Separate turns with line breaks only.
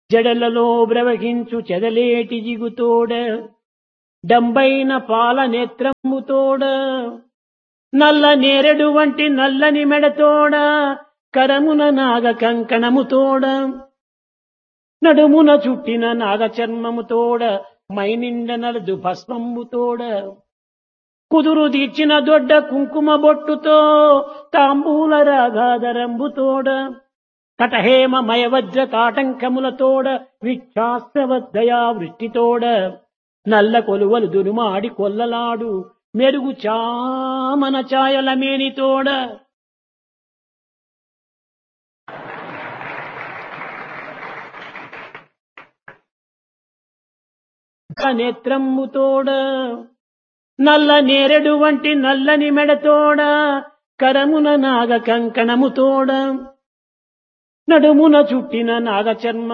జడలలో బ్రవహించు చెదలేటి జిగుతోడ డంబైన పాల నేత్రముతోడ నల్ల నేరెడు వంటి నల్లని మెడతోడ కరమున నాగ కంకణముతోడ నడుమున చుట్టిన నాగ చర్మముతోడ మైనిండ నలదు భస్మంబుతోడ కుదురు తీర్చిన దొడ్డ కుంకుమ బొట్టుతో తాంబూల రాగాధరంబుతోడ కటహేమ మయవజ్ర తాటంకములతోడ విచ్ఛాస్త్రవద్దయా వృష్టితోడ నల్ల కొలువలు దురుమాడి కొల్లలాడు మెరుగు చామన ఛాయల మేనితోడ నేత్రమ్ముతోడ నల్ల నేరెడు వంటి నల్లని మెడతోడ కరమున నాగ కంకణముతోడ నడుమున చుట్టిన నాగ చర్మ